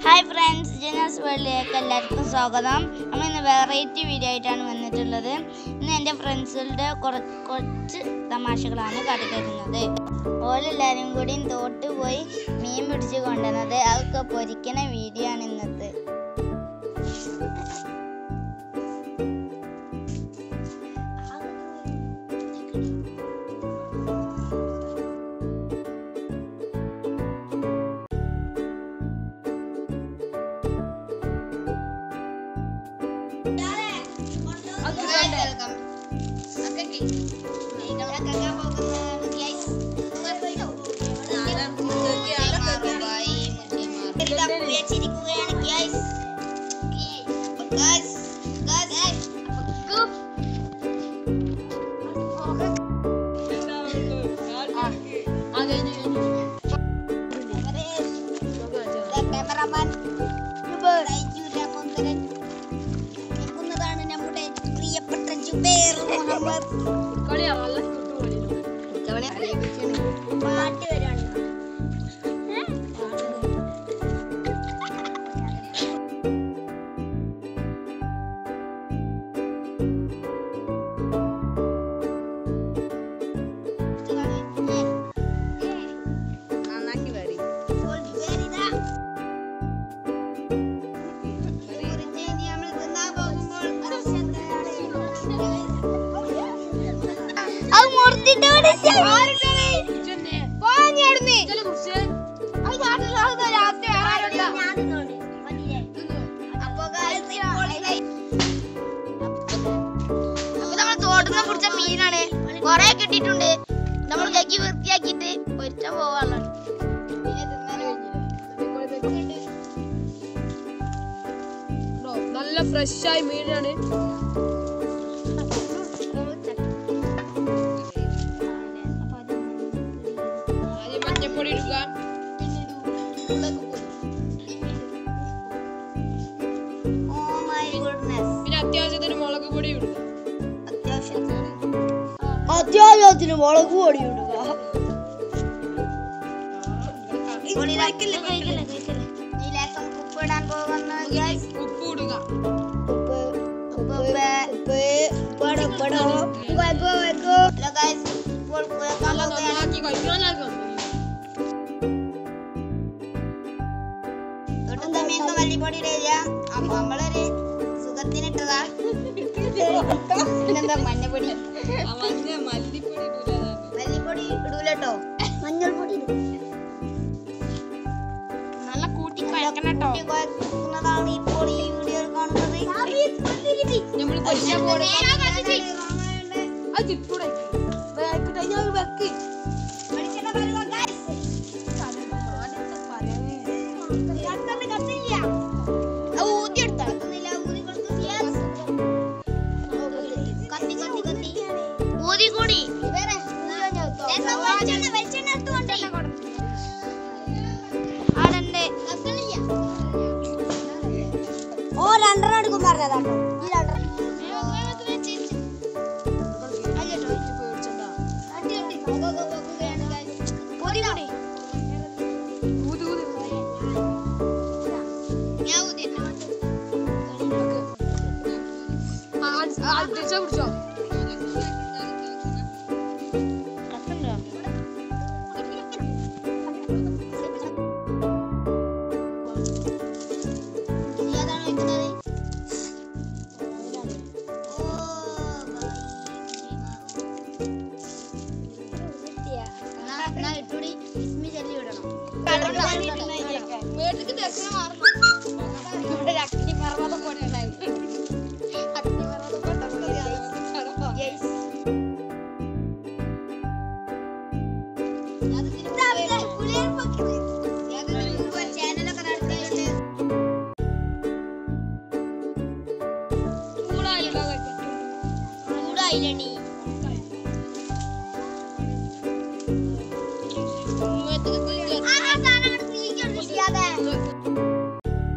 Hi friends ജനസ് വേൾഡിലേക്ക് എല്ലാവർക്കും സ്വാഗതം നമ്മൾ ഇന്ന് വെറൈറ്റി വീഡിയോ ആയിട്ടാണ് വന്നിട്ടുള്ളത് ഇന്ന് എൻ്റെ ഫ്രണ്ട്സുകളുടെ കുറച്ച് കുറച്ച് തമാശകളാണ് കാട്ടിത്തരുന്നത് ഓലെല്ലാവരും കൂടി തോട്ട് പോയി മീൻ പിടിച്ച് കൊണ്ടുവന്നത് അതൊക്കെ പൊരിക്കണ വീഡിയോ ആണ് ഇന്നത്തെ ക്യാമറമാൻ നിൽക്കുന്നതാണ് നമ്മുടെ പ്രിയപ്പെട്ട ജുബേർ മുഹമ്മദ് പാട്ട് വരാണ് അത് മുറിച്ചിട്ട് തോട്ടുന്ന പിടിച്ച മീനാണ് കൊറേ കിട്ടിയിട്ടുണ്ട് നമ്മൾ കൈക്ക് വൃത്തിയാക്കിയിട്ട് പൊരിച്ചാൻ പോവാനുള്ള നല്ല ഫ്രഷായ മീനാണ് ആദ്യം മഞ്ഞപ്പൊടി ഇടുക ഓ മൈ ഗുഡ്നസ് പിന്നെ അത്യാവശ്യത്തിന് മുളക് പൊടി ഇടുക അത്യാവശ്യത്തിന് അത്യാവശ്യത്തിന് മുളക് പൊടി ഇടുക ഇതിലേക്ക് ഉപ്പിടാൻ പോകുന്ന ഗ്യാസ് ഉപ്പ് ഇടുക ഉപ്പ് ഉപ്പ് ഉപ്പ് ഹലോ ഗൈസ് ഇപ്പോൾ കുഴക്കാൻ നല്ല പോകുകയാണ് നന്നാക്കി കഴിഞ്ഞാലാക്കാം തൊട്ടും തമ്മിയൊക്കെ മല്ലിപ്പൊടി ഇടുക അപ്പൊ നമ്മളൊരു സുഖത്തിനിട്ടതാ പിന്നെന്താ മഞ്ഞപ്പൊടി മഞ്ഞ മല്ലിപ്പൊടി ഇടൂല മല്ലിപ്പൊടി ഇടൂലട്ടോ മഞ്ഞൾപ്പൊടി നല്ല കൂട്ടി കഴിക്കണം കേട്ടോ കുഴക്കുന്നതാണ് ഇപ്പോൾ ഈ വീഡിയോയിൽ കാണുന്നത് നമ്മൾ അത് ഇട്ടൂടെ ഞാൻ വെക്ക് വെളിച്ചെണ്ണ പരുവ guys. അത് ഊതിയെടുത്താ? കത്തുന്നില്ല, ഊതി കൊടുത്തു. Yes. കത്തി, കത്തി, കത്തി. ഊതിക്കൂടി. എന്നാ വെളിച്ചെണ്ണ, വെളിച്ചെണ്ണ എടുത്ത് കൊണ്ടുപോയി. ആടെണ്ട്. ഓ രണ്ടെണ്ണം എടുക്കും പറഞ്ഞതാട്ടോ ഈ രണ്ടെണ്ണം അല്ലട്ടോ അട്ടി, അട്ടി. ഗോ, ഗോ, ഗോ, ഗോക്കുകയാണ് guys. ഊതിക്കൂടി. ഊത് ഊത് ഞാൻ ഊതിയിട്ട്. അടിച്ചാ കുടിച്ചോ ഇയാളാണോ വെക്കുന്നത്? ഓ, എന്നാ- എന്നാ ഇട്ടൂടി. ഇസ്മി ചൊല്ലി വിടണം. വീട്ടിക്ക് ദർശനം മാറുന്നു ഇവിടെ ഒരു അഗ്നിപർവ്വതം പോലെ ഉണ്ടായിരുന്നു. അഗ്നിപർവ്വതം പോലെ ഉണ്ടായിരുന്നു. Yes. ഇതാ, പുളിയർപ്പൊക്കെ. യാതൊരു മുമ്പ് ചാനലൊക്കെ നടത്തിയിട്ടുണ്ട്. ചൂടായില്ലടി. ആ സാധനം അങ്ങട് നീക്കി കൊണ്ട് ചെയ്യാതെ.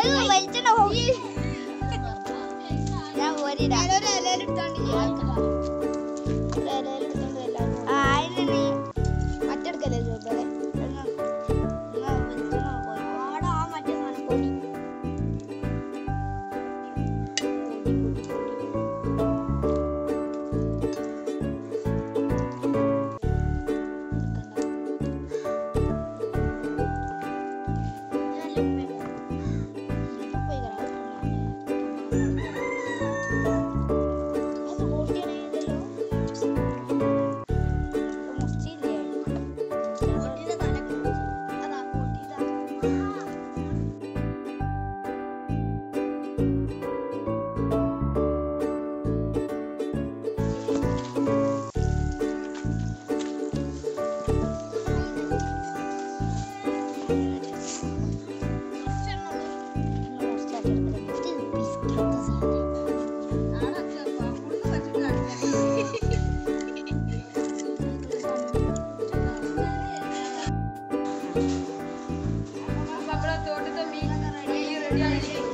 വലിച്ചണോ ഞാൻ ഓരിടാം ആ അതിന് നീ മറ്റെടുക്കല്ലേ ചോദിച്ചേ എന്നാ വലിച്ചണോ പോയി ആടാ ആ മറ്റേ സാധനം പൊടി നമ്മളെ തോട്ടത്തെ മീൻ റെഡി ആയി